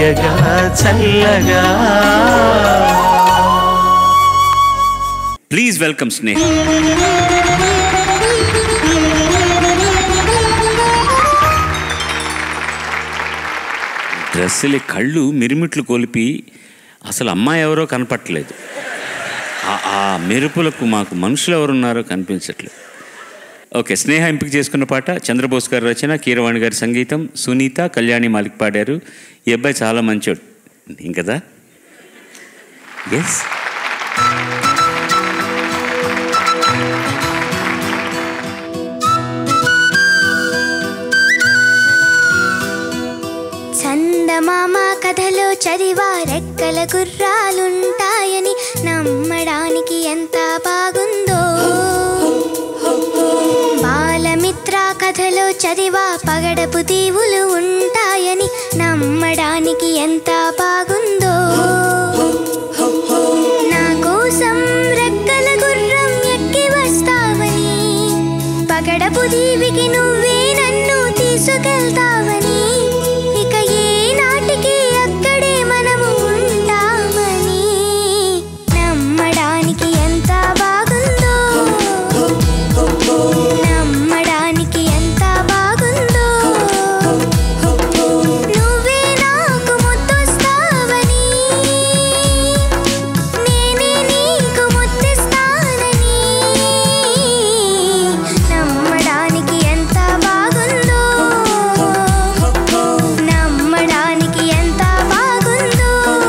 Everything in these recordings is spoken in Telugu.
తీయగా చల్లగా ప్లీజ్ వెల్కమ్ స్నేహ డ్రెస్సులు కళ్ళు మిరుమిట్లు కొలిపి అసలు అమ్మాయి ఎవరో కనపట్లేదు ఆ- ఆ మెరుపులకు మాకు మనుషులు ఎవరున్నారో కనిపించట్లేదు ఓకే స్నేహ ఎంపిక చేసుకున్న పాట చంద్రబోస్ గారి రచన కీరవాణి గారి సంగీతం సునీత కళ్యాణి మాలిక్ పాడారు ఈ అబ్బాయి చాలా మంచోడు ఇంకదా ఎస్ చందమామ కథలో చదివా రెక్కల గుర్రాలుంటాయని నమ్మడానికి ఎంత బాగుందో బాలమిత్ర కథలో చదివా పగడపు దీవులు ఉంటాయని నమ్మడానికి ఎంత బాగుందో నా కోసం రెక్కల గుర్రం ఎక్కి వస్తావని పగడపు దీవికి నువ్వే నన్ను తీసుకెళ్తావని ఇక ఏ నాటికి అక్కడే మనము ఉంటామని నమ్మడానికి ఎంత బాగుందో నమ్మడానికి ఎంత బాగుందో నువ్వే నాకు ముద్దొస్తావని నేనే నీకు ముద్దిస్తానని నమ్మడానికి ఎంత బాగుందో నమ్మడానికి ఎంత బాగుందో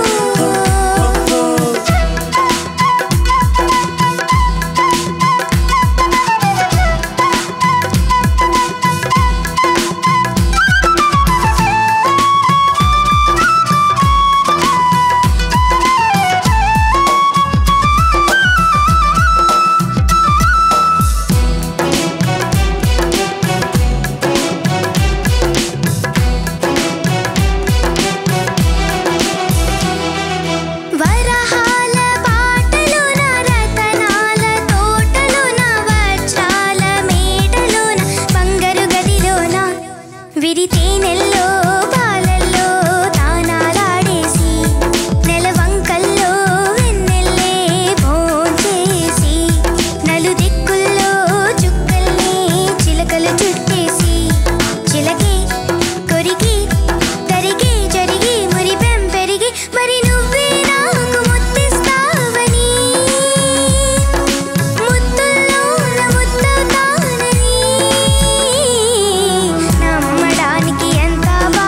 వరహాల పాటలోన రతనాల తోటలోన వజ్రాల మేడలోన బంగారు గదిలోన విరితేనెల్లో పాలల్లో తానాలాడేసి నెలవంకల్లో వెన్నెల్లే భోంచేసి నలు దిక్కుల్లో చుక్కల్ని చిలకలు చుట్టేసి చిలకే కొరికి తరిగి జరిగి మురిపెం పెరిగి మరి నువ్వే నాకు ముద్దిస్తావని ముద్దుల్లోన ముద్దవుతానని నమ్మడానికి ఎంత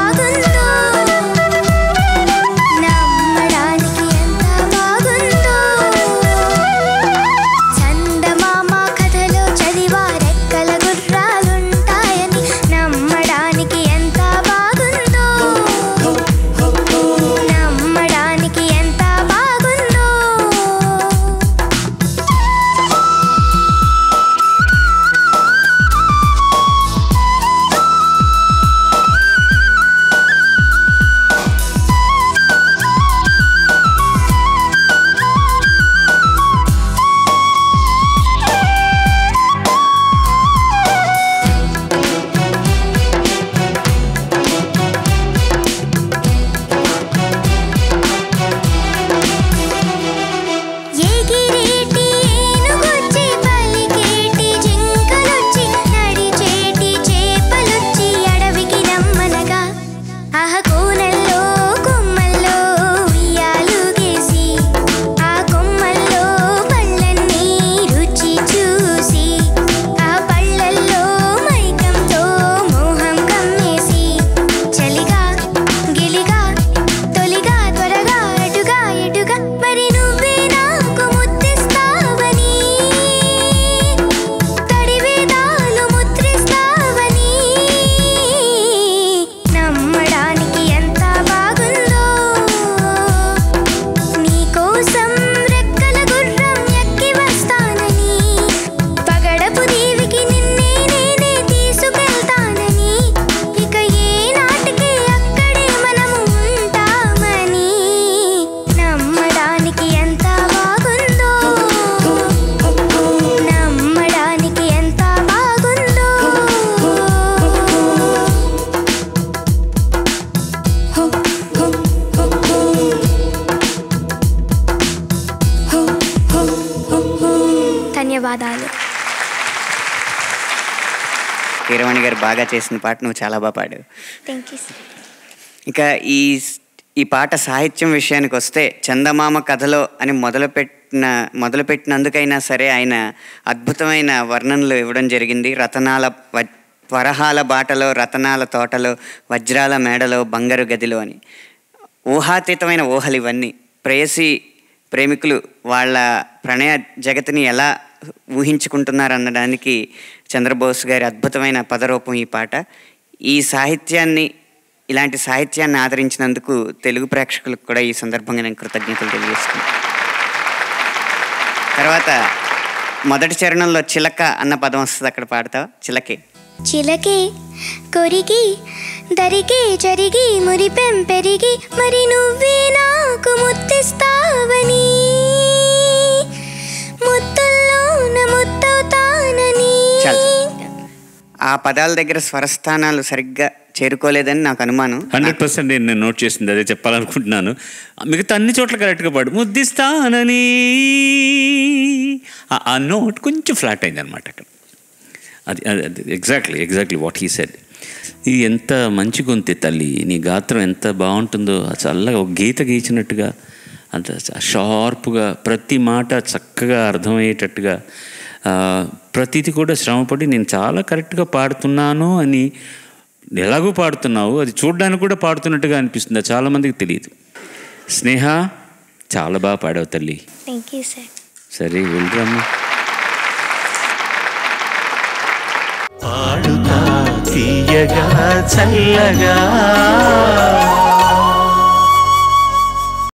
కీరవాణి గారు బాగా చేసిన పాట నువ్వు చాలా బాగా పాడావు థ్యాంక్ యూ సార్ ఇక ఈ ఈ పాట సాహిత్యం విషయానికి వస్తే చందమామ కథలో అని మొదలుపెట్టిన మొదలుపెట్టినందుకైనా సరే ఆయన అద్భుతమైన వర్ణనలు ఇవ్వడం జరిగింది రతనాల వ- వరహాల బాటలో రతనాల తోటలో వజ్రాల మేడలో బంగారు గదిలో అని ఊహాతీతమైన ఊహలు ఇవన్నీ ప్రేయసి ప్రేమికులు వాళ్ళ ప్రణయ జగతిని ఎలా ఊహించుకుంటున్నారనడానికి చంద్రబోస్ గారి అద్భుతమైన పదరూపం ఈ పాట ఈ సాహిత్యాన్ని ఇలాంటి సాహిత్యాన్ని ఆదరించినందుకు తెలుగు ప్రేక్షకులకు కూడా ఈ సందర్భంగా నేను కృతజ్ఞతలు తెలియజేస్తున్నాను తర్వాత మొదటి చరణంలో చిలక అన్న పదం వస్తుంది అక్కడ పాడతావా చిలకే చిలకే కొరిగి దరిగి జరిగి మురిపెం పెరిగి మరి నువ్వే నాకు ముత్తిస్తావని ముత్తుల్లోన ముత్తవుతానని చాలు. ఆ పదాల దగ్గర స్వరస్థానాలు సరిగ్గా చేరుకోలేదని నాకు అనుమానం హండ్రెడ్ పర్సెంట్ నేను నేను నోట్ చేసింది అదే చెప్పాలనుకుంటున్నాను మిగతా అన్ని చోట్ల కరెక్ట్గా పాడు ముద్దిస్తానని ఆ- ఆ నోట్ కొంచెం ఫ్లాట్ అయింది అనమాట అక్కడ అది అది exactly exactly what he said ఇది ఎంత మంచి గొంతే తల్లి నీ గాత్రం ఎంత బాగుంటుందో ఆ చల్లగా ఒక గీత గీచినట్టుగా అంత షార్ప్గా ప్రతి మాట చక్కగా అర్థమయ్యేటట్టుగా ఆ, ప్రతిది కూడా శ్రమపడి నేను చాలా కరెక్ట్గా పాడుతున్నాను అని ఎలాగో పాడుతున్నావు అది చూడడానికి కూడా పాడుతున్నట్టుగా అనిపిస్తుంది అది చాలామందికి తెలియదు స్నేహ చాలా బాగా పాడావు తల్లి థ్యాంక్ యూ సార్ సరే వెళ్ళరామ్మా పాడుతా తీయగా చల్లగా